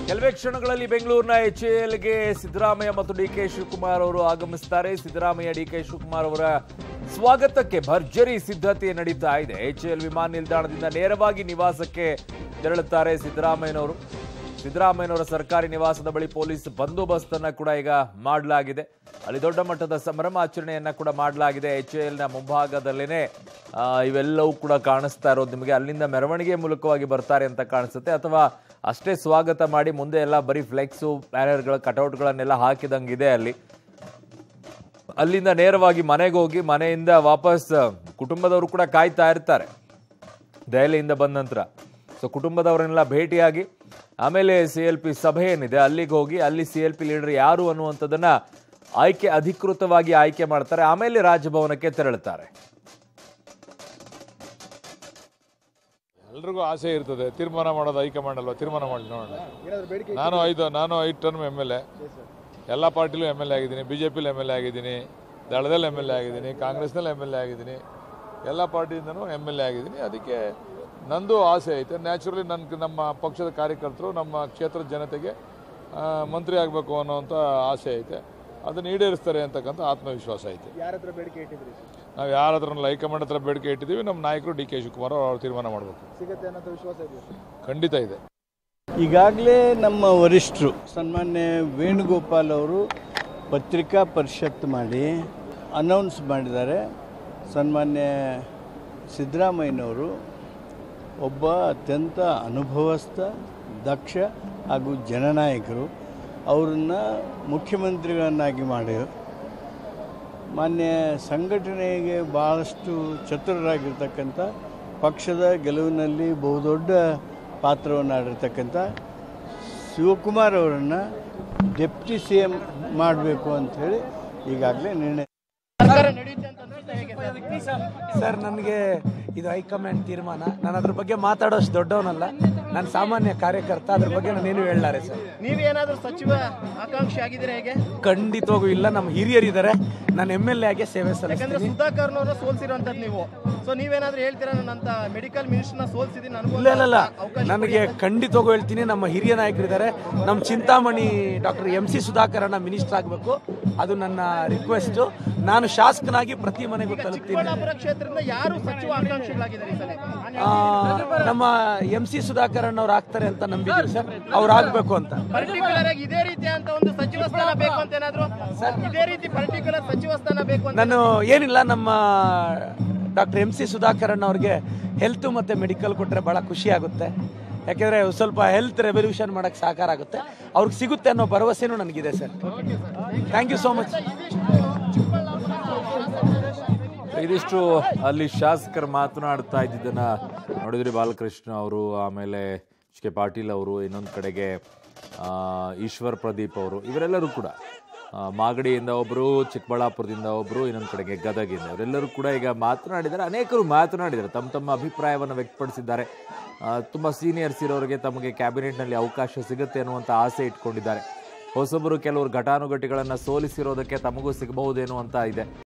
ಕೆಲವೇ ಕ್ಷಣಗಳಲ್ಲಿ ಬೆಂಗಳೂರಿನ ಎಚ್ಎಎಲ್ಗೆ ಸಿದ್ದರಾಮಯ್ಯ ಮತ್ತು ಡಿ ಕೆ ಶಿವಕುಮಾರ್ ಅವರು ಆಗಮಿಸುತ್ತಾರೆ ಸಿದ್ದರಾಮಯ್ಯ ಡಿ ಕೆ ಶಿವಕುಮಾರ್ ಅವರ ಸ್ವಾಗತಕ್ಕೆ ಭರ್ಜರಿ ಸಿದ್ಧತೆ ನಡೀತಾ ಇದೆ ಎಚ್ಎಎಲ್ ವಿಮಾನ ನಿಲ್ದಾಣದಿಂದ ನೇರವಾಗಿ ನಿವಾಸಕ್ಕೆ ತೆರಳುತ್ತಾರೆ ಸಿದ್ದರಾಮಯ್ಯನವರು ಸಿದ್ದರಾಮಯ್ಯನವರ ಸರ್ಕಾರಿ ನಿವಾಸದ ಬಳಿ ಪೊಲೀಸ್ ಬಂದೋಬಸ್ತ್ ಅನ್ನ ಕೂಡ ಈಗ ಮಾಡಲಾಗಿದೆ ಅಲ್ಲಿ ದೊಡ್ಡ ಮಟ್ಟದ ಸಂಭ್ರಮಾಚರಣೆಯನ್ನ ಕೂಡ ಮಾಡಲಾಗಿದೆ ಎಚ್ ಎಲ್ ನ ಮುಂಭಾಗದಲ್ಲೇನೆ ಆ, ಇವೆಲ್ಲವೂ ಕೂಡ ಕಾಣಿಸ್ತಾ ಇರೋದು ನಿಮಗೆ ಅಲ್ಲಿಂದ ಮೆರವಣಿಗೆ ಮೂಲಕವಾಗಿ ಬರ್ತಾರೆ ಅಂತ ಕಾಣಿಸುತ್ತೆ ಅಥವಾ ಅಷ್ಟೇ ಸ್ವಾಗತ ಮಾಡಿ ಮುಂದೆ ಎಲ್ಲ ಬರೀ ಫ್ಲೆಕ್ಸು ಬ್ಯಾನರ್ಗಳ ಕಟೌಟ್ಗಳನ್ನೆಲ್ಲ ಹಾಕಿದಂಗಿದೆ ಅಲ್ಲಿ ಅಲ್ಲಿಂದ ನೇರವಾಗಿ ಮನೆಗೆ ಹೋಗಿ ಮನೆಯಿಂದ ವಾಪಸ್ ಕುಟುಂಬದವರು ಕೂಡ ಕಾಯ್ತಾ ಇರ್ತಾರೆ ದೆಹಲಿಯಿಂದ ಬಂದ ನಂತರ ಸೊ ಕುಟುಂಬದವರನ್ನೆಲ್ಲ ಭೇಟಿಯಾಗಿ ಆಮೇಲೆ ಸಿ ಎಲ್ ಪಿ ಸಭೆ ಏನಿದೆ ಅಲ್ಲಿಗೆ ಹೋಗಿ ಅಲ್ಲಿ ಸಿ ಎಲ್ ಪಿ ಲೀಡರ್ ಯಾರು ಅನ್ನುವಂಥದ್ದನ್ನ ಆಯ್ಕೆ ಅಧಿಕೃತವಾಗಿ ಆಯ್ಕೆ ಮಾಡ್ತಾರೆ ಆಮೇಲೆ ರಾಜಭವನಕ್ಕೆ ತೆರಳುತ್ತಾರೆ ಎಲ್ರಿಗೂ ಆಸೆ ಇರ್ತದೆ ತೀರ್ಮಾನ ಮಾಡೋದು ಹೈಕಮಾಂಡ್ ಅಲ್ವಾ ತೀರ್ಮಾನ ಮಾಡಿ ನೋಡೋಣ ನಾನು ಐದು ನಾನು ಐದು ಟರ್ಮ್ ಎಮ್ ಎಲ್ ಎ ಎಲ್ಲ ಪಾರ್ಟಿಲೂ ಎಮ್ ಎಲ್ ಎ ಆಗಿದ್ದೀನಿ ಬಿ ಜೆ ಪಿಲಿ ಎಮ್ ಎಲ್ ಎ ಆಗಿದ್ದೀನಿ ದಳದಲ್ಲಿ ಎಮ್ ಎಲ್ ಎ ಆಗಿದ್ದೀನಿ ಕಾಂಗ್ರೆಸ್ನಲ್ಲಿ ಎಮ್ ಎಲ್ ಎ ಆಗಿದ್ದೀನಿ ಎಲ್ಲ ಪಾರ್ಟಿಯಿಂದನೂ ಎಮ್ ಎಲ್ ಎ ಆಗಿದ್ದೀನಿ ಅದಕ್ಕೆ ನಂದು ಆಸೆ ಐತೆ ನ್ಯಾಚುರಲಿ ನನ್ನ ನಮ್ಮ ಪಕ್ಷದ ಕಾರ್ಯಕರ್ತರು ನಮ್ಮ ಕ್ಷೇತ್ರದ ಜನತೆಗೆ ಆ, ಮಂತ್ರಿ ಆಗಬೇಕು ಅನ್ನೋವಂಥ ಆಸೆ ಐತೆ ಅದನ್ನು ಈಡೇರಿಸ್ತಾರೆ ಅಂತಕ್ಕಂಥ ಆತ್ಮವಿಶ್ವಾಸ ಐತೆ ಯಾರ ಹತ್ರ ಬೇಡಿಕೆ ಇಟ್ಟಿದ್ರಿ ನಾವು ಯಾರ ಹತ್ರ ಹೈಕಮಾಂಡ್ ಹತ್ರ ಬೇಡಿಕೆ ಇಟ್ಟಿದ್ದೀವಿ ನಮ್ಮ ನಾಯಕರು ಡಿ ಕೆ ಶಿವಕುಮಾರ್ ಅವರು ತೀರ್ಮಾನ ಮಾಡಬೇಕು ಸಿಗತ್ತೆ ಅನ್ನೋ ವಿಶ್ವಾಸ ಇದೆ ಖಂಡಿತ ಇದೆ ಈಗಾಗಲೇ ನಮ್ಮ ವರಿಷ್ಠರು ಸನ್ಮಾನ್ಯ ವೇಣುಗೋಪಾಲ್ ಅವರು ಪತ್ರಿಕಾ ಪರಿಷತ್ ಮಾಡಿ ಅನೌನ್ಸ್ ಮಾಡಿದ್ದಾರೆ ಸನ್ಮಾನ್ಯ ಸಿದ್ದರಾಮಯ್ಯನವರು ಒಬ್ಬ ಅತ್ಯಂತ ಅನುಭವಸ್ಥ ದಕ್ಷ ಹಾಗೂ ಜನನಾಯಕರು ಅವರನ್ನ ಮುಖ್ಯಮಂತ್ರಿಗಳನ್ನಾಗಿ ಮಾಡಿ ಮಾನ್ಯ ಸಂಘಟನೆಗೆ ಭಾಳಷ್ಟು ಚತುರರಾಗಿರ್ತಕ್ಕಂಥ ಪಕ್ಷದ ಗೆಲುವಿನಲ್ಲಿ ಬಹುದೊಡ್ಡ ಪಾತ್ರವನ್ನು ಆಡಿರ್ತಕ್ಕಂಥ ಶಿವಕುಮಾರ್ ಅವರನ್ನು ಡೆಪ್ಟಿ ಸಿ ಎಂ ಮಾಡಬೇಕು ಅಂಥೇಳಿ ಈಗಾಗಲೇ ನಿರ್ಣಯ ಸರ್ ನನಗೆ ಇದು ಹೈಕಮಾಂಡ್ ತೀರ್ಮಾನ ನಾನು ಅದ್ರ ಬಗ್ಗೆ ಮಾತಾಡೋಷ್ಟು ದೊಡ್ಡವನಲ್ಲ ನಾನು ಸಾಮಾನ್ಯ ಕಾರ್ಯಕರ್ತ ಅದ್ರ ಬಗ್ಗೆ ನಾನೇನು ಹೇಳಲಾರೆ ಸರ್ ನೀವೇನಾದ್ರೂ ಸಚಿವ ಆಕಾಂಕ್ಷಿ ಆಗಿದ್ರೆ ಹೇಗೆ ಖಂಡಿತವಾಗೂ ಇಲ್ಲ ನಮ್ಮ ಹಿರಿಯರಿದ್ದಾರೆ ನಾನು ಎಮ್ ಎಲ್ ಎ ಆಗಿ ಸೇವೆ ಯಾಕಂದ್ರೆ ಸಲ್ಲಿಸ್ತೀನಿ ಸುಧಾಕರ್ನವ್ರ ಸೋಲ್ಸಿರೋಂಥದ್ದು ನೀವು ಸೊ ನೀವೇನಾದ್ರೂ ಹೇಳ್ತೀರಾ ನನ್ನಂತ ಮೆಡಿಕಲ್ ಮಿನಿಸ್ಟರ್ನ ಸೋಲ್ಸಿದೀನಿ ನನಗೂ ಇಲ್ಲ ಇಲ್ಲ ಇಲ್ಲ ಅವಕಾಶ ನನಗೆ ಖಂಡಿತವಾಗೂ ಹೇಳ್ತೀನಿ ನಮ್ಮ ಹಿರಿಯ ನಾಯಕರಿದ್ದಾರೆ ನಮ್ಮ ಚಿಂತಾಮಣಿ ಡಾಕ್ಟರ್ ಎಂ ಸಿ ಸುಧಾಕರಣ್ಣ ಮಿನಿಸ್ಟರ್ ಆಗಬೇಕು ಅದು ನನ್ನ ರಿಕ್ವೆಸ್ಟು ನಾನು ಶಾಸಕನಾಗಿ ಪ್ರತಿ ಮನೆಗೂ ತಲುಪ್ತೀನಿ ಚಿಕ್ಕಬಳ್ಳಾಪುರ ಕ್ಷೇತ್ರದಿಂದ ಯಾರು ಸಚಿವ ಆಕಾಂಕ್ಷಿಗಳಾಗಿದ್ದಾರೆ ಈ ಸಲ ಆ, ನಮ್ಮ ಎಂ ಸಿ ಸುಧಾಕರಣ್ಣ ಅವ್ರು ಆಗ್ತಾರೆ ಅಂತ ನಂಬಿದ್ದೀವಿ ಸರ್ ಅವ್ರು ಆಗ್ಬೇಕು ಅಂತ ಪರ್ಟಿಕ್ಯುಲರ್ ಆಗಿ ಇದೇ ರೀತಿ ಅಂತ ಒಂದು ಸಚಿವ ಸ್ಥಾನ ಬೇಕು ಅಂತ ಏನಾದ್ರು ಇದೇ ರೀತಿ ಪರ್ಟಿಕ್ಯುಲರ್ ಸಚಿವ ಸ್ಥಾನ ಬೇಕು ಅಂತ ನಾನು ಏನಿಲ್ಲ ನಮ್ಮ ಡಾಕ್ಟರ್ ಎಂ ಸಿ ಸುಧಾಕರನ್ ಅವ್ರಿಗೆ ಹೆಲ್ತ್ ಮತ್ತೆ ಮೆಡಿಕಲ್ ಕೊಟ್ಟರೆ ಭಾಳ ಖುಷಿ ಆಗುತ್ತೆ ಯಾಕೆಂದರೆ ಸ್ವಲ್ಪ ಹೆಲ್ತ್ ರೆವಲ್ಯೂಷನ್ ಮಾಡೋಕ್ಕೆ ಸಹಕಾರ ಆಗುತ್ತೆ ಅವ್ರಿಗೆ ಸಿಗುತ್ತೆ ಅನ್ನೋ ಭರವಸೆನೂ ನನಗಿದೆ sir thank you so much ಇದಿಷ್ಟು ಅಲ್ಲಿ ಶಾಸಕರು ಮಾತನಾಡ್ತಾ ಇದ್ದಿದ್ದನ್ನ ನೋಡಿದ್ರಿ ಬಾಲಕೃಷ್ಣ ಅವರು ಆಮೇಲೆ ಎಚ್ ಕೆ ಪಾಟೀಲ್ ಅವರು ಇನ್ನೊಂದು ಕಡೆಗೆ ಆ, ಈಶ್ವರ್ ಪ್ರದೀಪ್ ಅವರು ಇವರೆಲ್ಲರೂ ಕೂಡ ಆ, ಮಾಗಡಿಯಿಂದ ಒಬ್ಬರು ಚಿಕ್ಕಬಳ್ಳಾಪುರದಿಂದ ಒಬ್ಬರು ಇನ್ನೊಂದು ಕಡೆಗೆ ಗದಗಿಂದ ಇವರೆಲ್ಲರೂ ಕೂಡ ಈಗ ಮಾತನಾಡಿದ್ದಾರೆ ಅನೇಕರು ಮಾತನಾಡಿದ್ದಾರೆ ತಮ್ಮ ತಮ್ಮ ಅಭಿಪ್ರಾಯವನ್ನು ವ್ಯಕ್ತಪಡಿಸಿದ್ದಾರೆ ಆ, ತುಂಬ ಸೀನಿಯರ್ಸ್ ಇರೋರಿಗೆ ತಮಗೆ ಕ್ಯಾಬಿನೆಟ್ನಲ್ಲಿ ಅವಕಾಶ ಸಿಗುತ್ತೆ ಅನ್ನುವಂಥ ಆಸೆ ಇಟ್ಕೊಂಡಿದ್ದಾರೆ ಹೊಸಬರು ಕೆಲವರು ಘಟಾನುಘಟಿಗಳನ್ನು ಸೋಲಿಸಿರೋದಕ್ಕೆ ತಮಗೂ ಸಿಗಬಹುದೇನೋ ಅಂತ ಇದೆ